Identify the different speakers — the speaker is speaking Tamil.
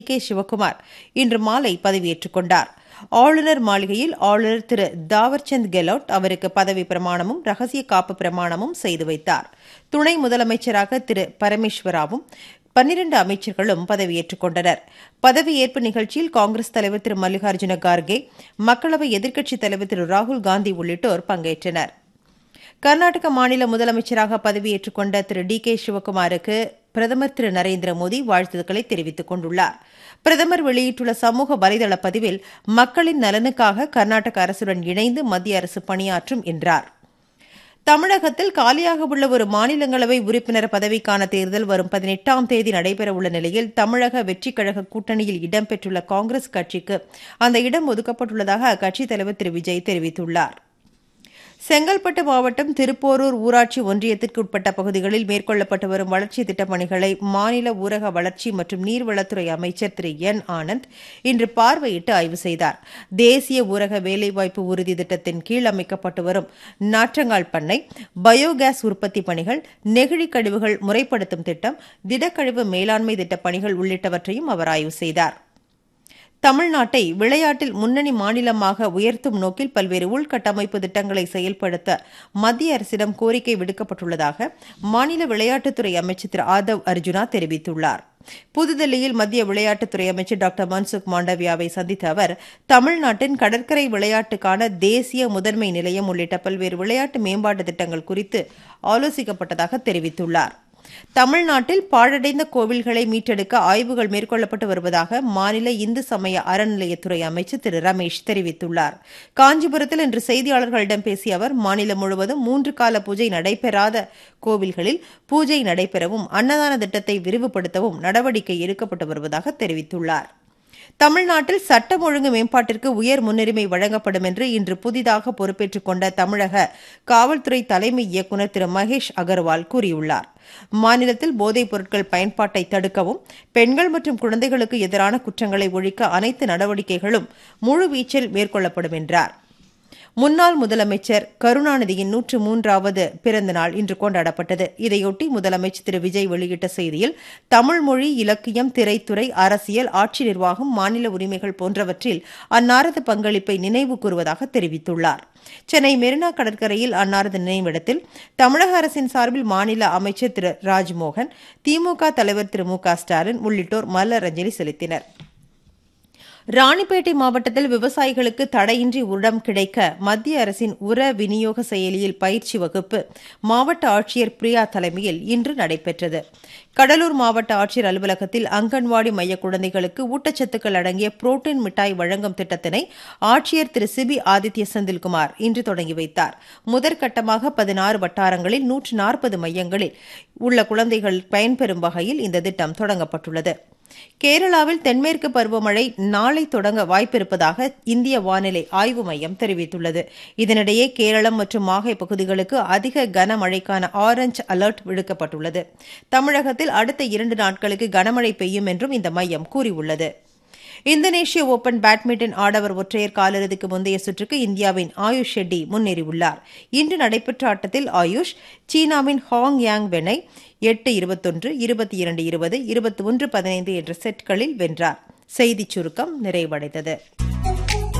Speaker 1: கே சிவக்குமார் இன்று மாலை பதவியேற்றுக் கொண்டார் ஆளுநர் மாளிகையில் ஆளுநர் திரு தாவர்சந்த் கெலோட் அவருக்கு பதவி பிரமாணமும் ரகசிய காப்பு பிரமாணமும் செய்து வைத்தார் துணை முதலமைச்சராக திரு பரமேஸ்வராவும் பன்னிரண்டு அமைச்சர்களும் பதவியேற்றுக் கொண்டனர் பதவியேற்பு நிகழ்ச்சியில் காங்கிரஸ் தலைவர் திரு மல்லிகார்ஜுன கார்கே மக்களவை எதிர்க்கட்சித் தலைவர் திரு ராகுல் காந்தி உள்ளிட்டோர் பங்கேற்றனர் கர்நாடக மாநில முதலமைச்சராக பதவியேற்றுக் கொண்ட திரு டி கே சிவக்குமாருக்கு பிரதமர் திரு நரேந்திர மோடி வாழ்த்துக்களை தெரிவித்துக் கொண்டுள்ளார் பிரதமர் வெளியிட்டுள்ள சமூக வலைதள பதிவில் மக்களின் நலனுக்காக கர்நாடக அரசுடன் இணைந்து மத்திய அரசு பணியாற்றும் என்றார் தமிழகத்தில் காலியாக உள்ள ஒரு மாநிலங்களவை உறுப்பினர் பதவிக்கான தேர்தல் வரும் பதினெட்டாம் தேதி நடைபெறவுள்ள நிலையில் தமிழக வெற்றிக் கழக கூட்டணியில் இடம்பெற்றுள்ள காங்கிரஸ் கட்சிக்கு அந்த இடம் ஒதுக்கப்பட்டுள்ளதாக அக்கட்சித் தலைவர் திரு விஜய் தெரிவித்துள்ளார் செங்கல்பட்டு மாவட்டம் திருப்போரூர் ஊராட்சி ஒன்றியத்திற்கு உட்பட்ட பகுதிகளில் மேற்கொள்ளப்பட்டு வரும் வளர்ச்சி திட்டப் பணிகளை மாநில ஊரக வளர்ச்சி மற்றும் நீர்வளத்துறை அமைச்சர் திரு என் ஆனந்த் இன்று பார்வையிட்டு ஆய்வு செய்தார் தேசிய ஊரக வேலைவாய்ப்பு உறுதி திட்டத்தின் கீழ் அமைக்கப்பட்டு வரும் நாற்றங்கால் பண்ணை பயோகேஸ் உற்பத்தி பணிகள் நெகிழி கழிவுகள் முறைப்படுத்தும் திட்டம் திடக்கழிவு மேலாண்மை திட்டப் பணிகள் உள்ளிட்டவற்றையும் அவர் ஆய்வு செய்தார் தமிழ்நாட்டை விளையாட்டில் முன்னணி மாநிலமாக உயர்த்தும் நோக்கில் பல்வேறு உள்கட்டமைப்பு திட்டங்களை செயல்படுத்த மத்திய அரசிடம் கோரிக்கை விடுக்கப்பட்டுள்ளதாக மாநில விளையாட்டுத்துறை அமைச்சர் திரு ஆதவ் அர்ஜுனா தெரிவித்துள்ளார் புதுதில்லியில் மத்திய விளையாட்டுத்துறை அமைச்சர் டாக்டர் மன்சுக் மாண்டவியாவை சந்தித்த அவர் தமிழ்நாட்டின் கடற்கரை விளையாட்டுக்கான தேசிய முதன்மை நிலையம் உள்ளிட்ட பல்வேறு விளையாட்டு மேம்பாட்டு திட்டங்கள் குறித்து ஆலோசிக்கப்பட்டதாக தெரிவித்துள்ளார் தமிழ்நாட்டில் பாழடைந்த கோவில்களை மீட்டெடுக்க ஆய்வுகள் மேற்கொள்ளப்பட்டு வருவதாக மாநில இந்து சமய அறநிலையத்துறை அமைச்சர் திரு ரமேஷ் தெரிவித்துள்ளார் காஞ்சிபுரத்தில் இன்று செய்தியாளர்களிடம் பேசிய அவர் மாநிலம் முழுவதும் மூன்று கால பூஜை நடைபெறாத கோவில்களில் பூஜை நடைபெறவும் அன்னதான திட்டத்தை விரிவுபடுத்தவும் நடவடிக்கை எடுக்கப்பட்டு வருவதாக தெரிவித்துள்ளார் தமிழ்நாட்டில் சட்டம் ஒழுங்கு மேம்பாட்டிற்கு உயர் முன்னுரிமை வழங்கப்படும் என்று இன்று புதிதாக பொறுப்பேற்றுக் கொண்ட தமிழக காவல்துறை தலைமை இயக்குநர் திரு மகேஷ் அகர்வால் கூறியுள்ளார் மாநிலத்தில் போதைப் பொருட்கள் பயன்பாட்டை தடுக்கவும் பெண்கள் மற்றும் குழந்தைகளுக்கு எதிரான குற்றங்களை ஒழிக்க அனைத்து நடவடிக்கைகளும் முழுவீச்சில் மேற்கொள்ளப்படும் என்றார் முன்னாள் முதலமைச்சர் கருணாநிதியின் நூற்று மூன்றாவது பிறந்த நாள் இன்று கொண்டாடப்பட்டது இதையொட்டி முதலமைச்சர் திரு விஜய் வெளியிட்ட செய்தியில் தமிழ் மொழி இலக்கியம் திரைத்துறை அரசியல் ஆட்சி நிர்வாகம் மாநில உரிமைகள் போன்றவற்றில் அன்னாரது பங்களிப்பை நினைவு கூறுவதாக தெரிவித்துள்ளார் சென்னை மெரினா கடற்கரையில் அன்னாரது நினைவிடத்தில் தமிழக அரசின் சார்பில் மாநில அமைச்சர் திரு ராஜ்மோகன் திமுக தலைவர் திரு மு க ஸ்டாலின் உள்ளிட்டோர் மலர் அஞ்சலி செலுத்தினர் ராணிப்பேட்டை மாவட்டத்தில் விவசாயிகளுக்கு தடையின்றி உரம் கிடைக்க மத்திய அரசின் உர விநியோக செயலியில் பயிற்சி வகுப்பு மாவட்ட ஆட்சியர் பிரியா தலைமையில் இன்று நடைபெற்றது கடலூர் மாவட்ட ஆட்சியர் அலுவலகத்தில் அங்கன்வாடி மைய குழந்தைகளுக்கு ஊட்டச்சத்துக்கள் அடங்கிய புரோட்டீன் மிட்டாய் வழங்கும் திட்டத்தினை ஆட்சியர் திரு சிபி ஆதித்ய செந்தில்குமார் இன்று தொடங்கி வைத்தார் முதற்கட்டமாக பதினாறு வட்டாரங்களில் நூற்று நாற்பது மையங்களில் உள்ள குழந்தைகள் பயன்பெறும் வகையில் இந்த திட்டம் தொடங்கப்பட்டுள்ளது கேரளாவில் தென்மேற்கு பருவமழை நாளை தொடங்க வாய்ப்பிருப்பதாக இந்திய வானிலை ஆய்வு மையம் தெரிவித்துள்ளது இதனிடையே கேரளம் மற்றும் மாஹே பகுதிகளுக்கு அதிக கனமழைக்கான ஆரஞ்ச் அலர்ட் விடுக்கப்பட்டுள்ளது தமிழகத்தில் அடுத்த இரண்டு நாட்களுக்கு கனமழை பெய்யும் என்றும் இந்த மையம் கூறியுள்ளது இந்தோனேஷிய ஓபன் பேட்மிண்டன் ஆடவர் ஒற்றையர் காலிறுதிக்கு முந்தைய சுற்றுக்கு இந்தியாவின் ஆயுஷ் ஷெட்டி முன்னேறியுள்ளார் இன்று நடைபெற்ற ஆட்டத்தில் ஆயுஷ் சீனாவின் ஹாங் யாங் வெனை எட்டு இருபத்தொன்று இருபத்தி இரண்டு இருபது இருபத்தி ஒன்று பதினைந்து என்ற செட்களில் வென்றார் செய்திச் சுருக்கம் நிறைவடைந்தது